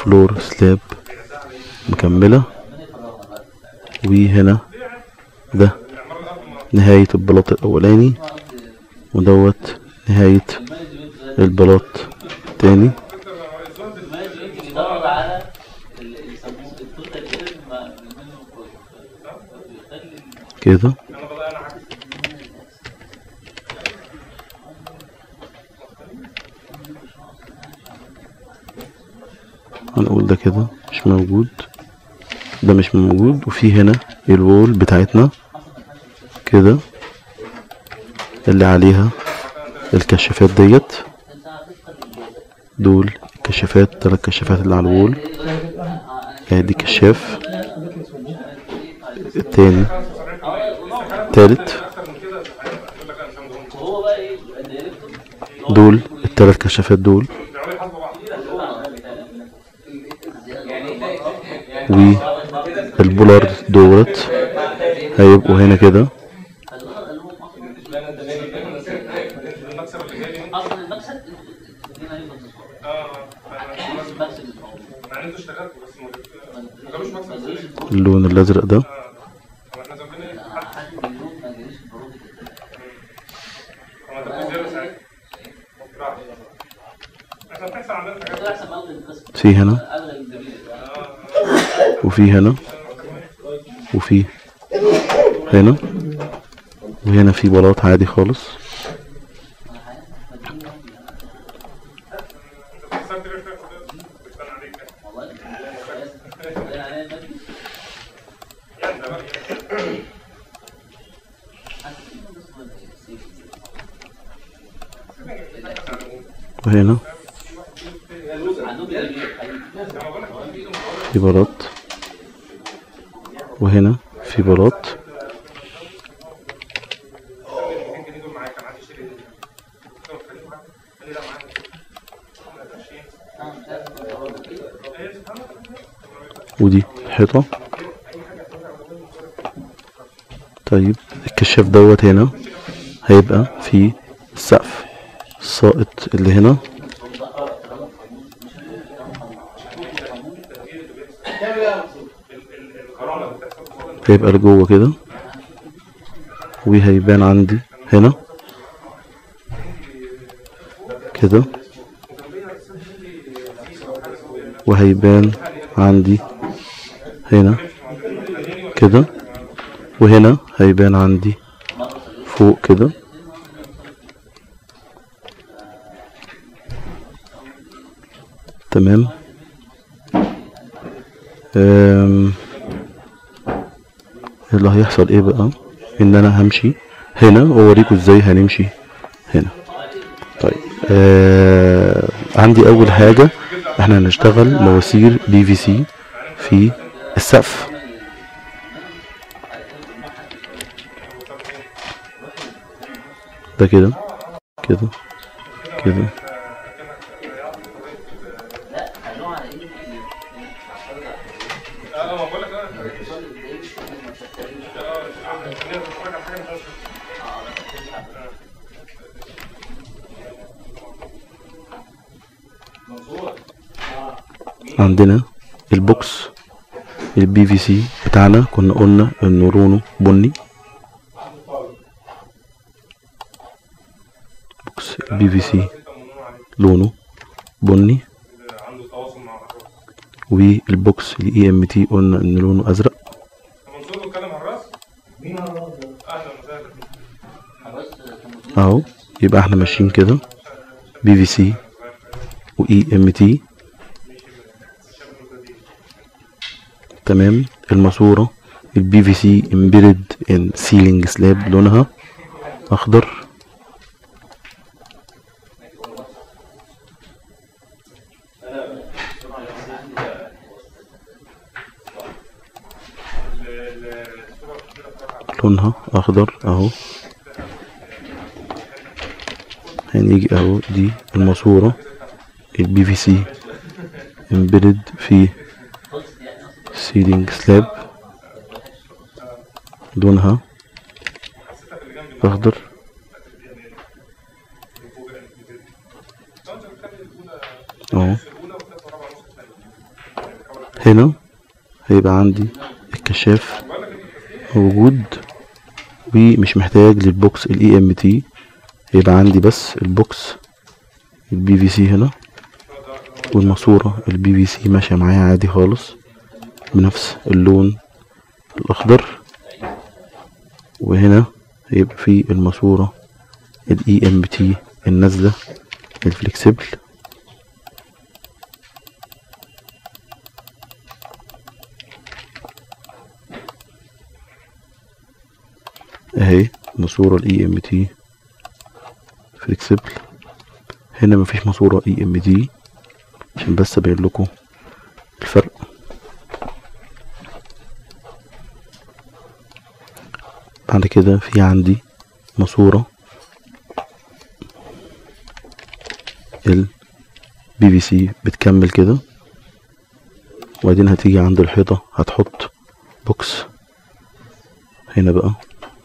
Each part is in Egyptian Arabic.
فلور سلاب مكملة وهنا ده نهاية البلاط الأولاني ودوت نهاية البلاط التاني بيدور على اللي يسموه التوتال ايرور منه بيخلي كده هنقول ده كده مش موجود ده مش موجود وفي هنا الوول بتاعتنا كده اللي عليها الكشافات ديت دول كشافات تلات كشافات اللي على الوول ادي كشاف التاني التالت هو بقى ايه الدايركتور دول التلات كشافات دول والبولارد دولت هيبقوا هنا كده اصلا المكسب هنا هيبقى المكسب مع ان انتوا اشتغلتوا بس ما ما جابوش مكسب ازاي؟ اللون الازرق ده طب احنا زودنا حد مليون ما جاليش البروجكت طب ما ده زياده ساعتها راح احنا بنحسب عندنا حاجات ده احسن اغلب القسم في هنا اغلب الجميع وفي هنا وفي هنا وهنا في بلاط عادي خالص حسبت ليه شويه في ده؟ بتبان عليك يعني. والله يعني المجلس يعني ده بقى وهنا عندهم جميع في بلاط وهنا في بلاط ممكن يجوا معاك انا عندي شيء قلت له خليه معاك قال لي لا معاك ودي الحيطة طيب الكشاف دوت هنا هيبقى في السقف الساقط اللي هنا هيبقى لجوه كده وهيبان عندي هنا كده وهيبان عندي هنا كده وهنا هيبان عندي فوق كده تمام أم، اللي هيحصل ايه بقى ان انا همشي هنا واوريكم ازاي هنمشي هنا طيب آه عندي اول حاجة احنا هنشتغل مواسير بي في سي في السقف ده كده كده كده اه ما بقول لك اه خلينا نتفرج على حاجه مش عارف. عندنا البوكس البي في سي بتاعنا كنا قلنا انه لونه بني بوكس البي في سي لونه بني عنده تواصل مع الراس والبوكس الاي ام تي قلنا ان لونه ازرق منصور بيتكلم عن الراس اهلا وسهلا اهو يبقى احنا ماشيين كده بي في سي واي ام تي تمام الماسوره البي في سي امبيدد ان سيلينج سلاب لونها اخضر لونها اخضر اهو هنيجي اهو دي الماسورة البي في سي امبيدد في سيلينج سلاب لونها اخضر اهو هنا هيبقى عندي الكشاف موجود ومش محتاج للبوكس الاي ام تي هيبقى عندي بس البوكس البي في سي هنا والماسورة البي في سي ماشية معايا عادي خالص بنفس اللون الأخضر وهنا هيبقى في الماسورة الاي ام تي النازلة الفليكسبل اهي ماسورة الاي ام تي فليكسبل هنا مفيش ماسورة اي ام تي عشان بس ابين لكم الفرق بعد كده في عندي ماسورة ال بي في سي بتكمل كده وبعدين هتيجي عند الحيطة هتحط بوكس هنا بقى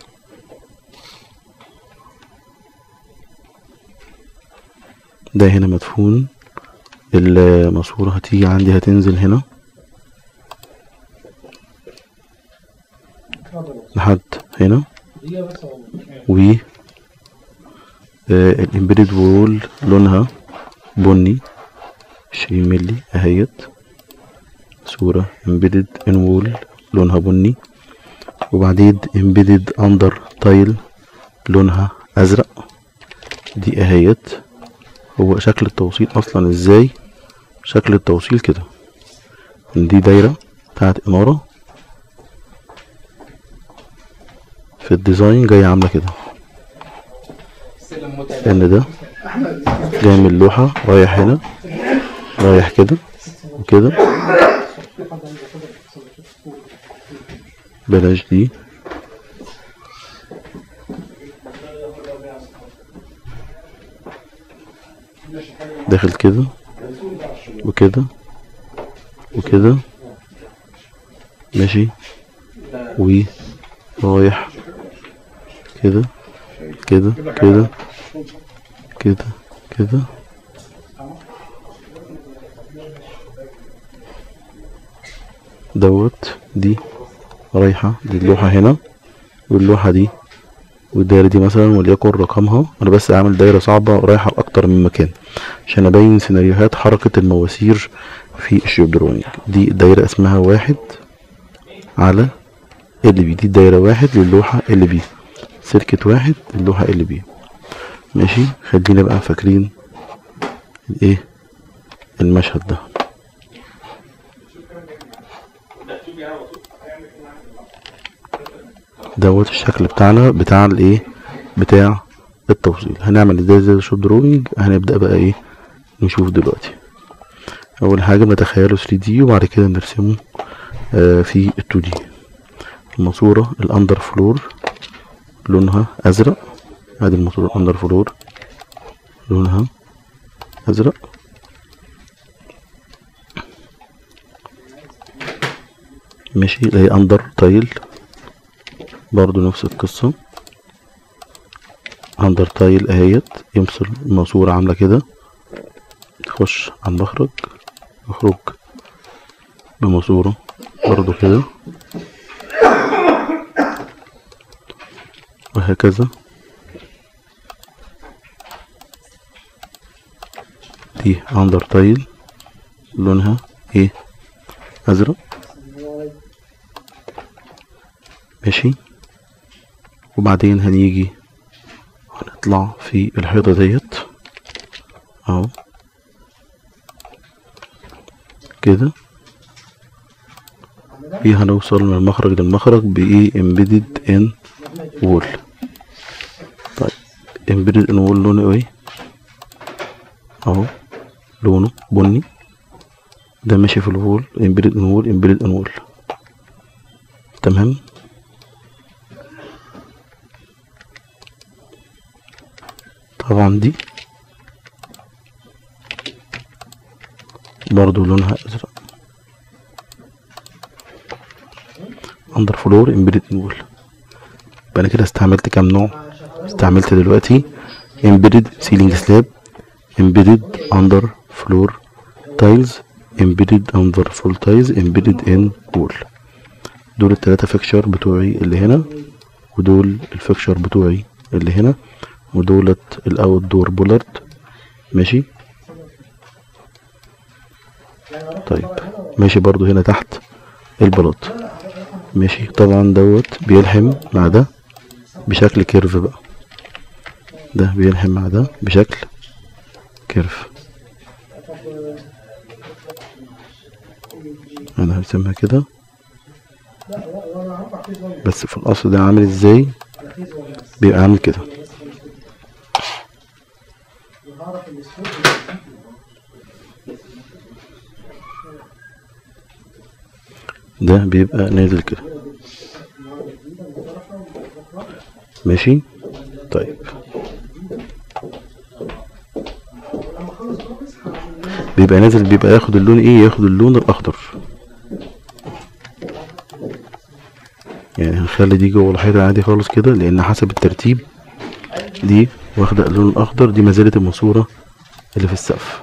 ده هنا مدفون الماسورة هتيجي عندي هتنزل هنا لحد هنا و الامبيدد وول لونها بني عشرين ملي اهيت صورة امبيدد ان وول لونها بني وبعدين امبيدد اندر تايل لونها ازرق دي اهيت هو شكل التوصيل اصلا ازاي شكل التوصيل كده دي دايرة بتاعت انارة في الديزاين جاية عاملة كده ان ده جاي من اللوحة رايح هنا رايح كده وكده بلاش دي داخل كده وكده وكده ماشي ورايح كده كده كده كده كده دوت دي رايحة دي اللوحة هنا واللوحة دي والدايرة دي مثلا وليكن رقمها انا بس اعمل دايرة صعبة رايحة لأكتر من مكان عشان ابين سيناريوهات حركة المواسير في الشيب درونينج دي دايرة اسمها واحد على ال بي دي دايرة واحد للوحة ال بي سيركت واحد اللوحة ال بي ماشي خلينا بقى فاكرين ايه المشهد ده دوت الشكل بتاعنا بتاع الايه بتاع التوصيل هنعمل ازاي زي الشوب دروينج هنبدأ بقى ايه نشوف دلوقتي اول حاجة نتخيله 3D وبعد كده نرسمه آه في ال 2D الماسورة الاندر فلور لونها ازرق ادي الماسورة الاندر فلور لونها ازرق ماشي اللي هي اندر تايل برضو نفس القصة اندر تايل اهيت يمثل الماسورة عاملة كده تخش على المخرج يخرج بماسورة برضو كده وهكذا دي اندر تايل لونها ايه ازرق ماشي وبعدين هنيجي هنطلع في الحيطة ديت اهو كده في هنوصل من المخرج للمخرج بايه embedded in wall طيب embedded in wall لونه ايه اهو لونه بني ده ماشي في الوول embedded in wall embedded in wall تمام طبعا دي برضو لونها ازرق اندر فلور امبيدد نول يبقى انا كده استعملت كام نوع استعملت دلوقتي امبيدد سيلينج سلاب امبيدد اندر فلور تايلز embedded and volatile embedded in wall دول التلاتة فيكشر بتوعي اللي هنا ودول الفيكشر بتوعي اللي هنا ودولت الاوت دور بولارد ماشي طيب ماشي برضو هنا تحت البلاط ماشي طبعا دوت بيلحم مع ده بشكل كيرف بقى ده بيلحم مع ده بشكل كيرف انا هرسمها كده بس في الاصل ده عامل ازاي بيبقى عامل كده ده بيبقى نازل كده ماشي طيب بيبقى نازل بيبقى ياخد اللون ايه ياخد اللون الاخضر يعني هنخلي دي جوه الحيطه عادي خالص كده لان حسب الترتيب دي واخده اللون الاخضر دي مازالت الماسوره اللي في السقف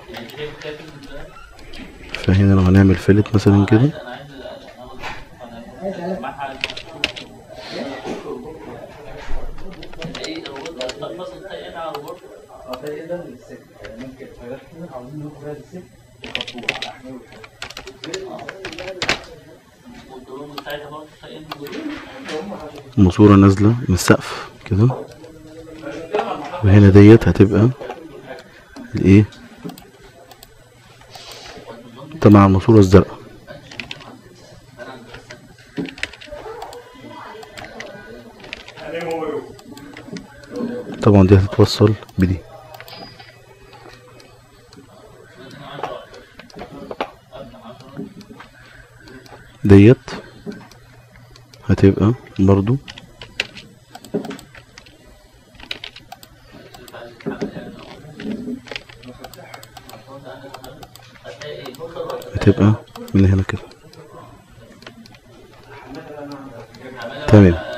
فهنا لو هنعمل فيلت مثلا كده انا عايز انا مع ايه الخلص التاني على الغرفه تقريبا للسجن يعني ممكن حاجات كده عاوزين نروح بيها للسجن يحطوها على احمال والدروب بتاعتها برضه تقييم ماسوره نازله من السقف كده وهنا ديت هتبقى الايه طبعا الماسوره الزرقاء يعني هو يوم طبعا دي هتتوصل بدي ديت هتبقى برضو هتبقى من هنا كده تمام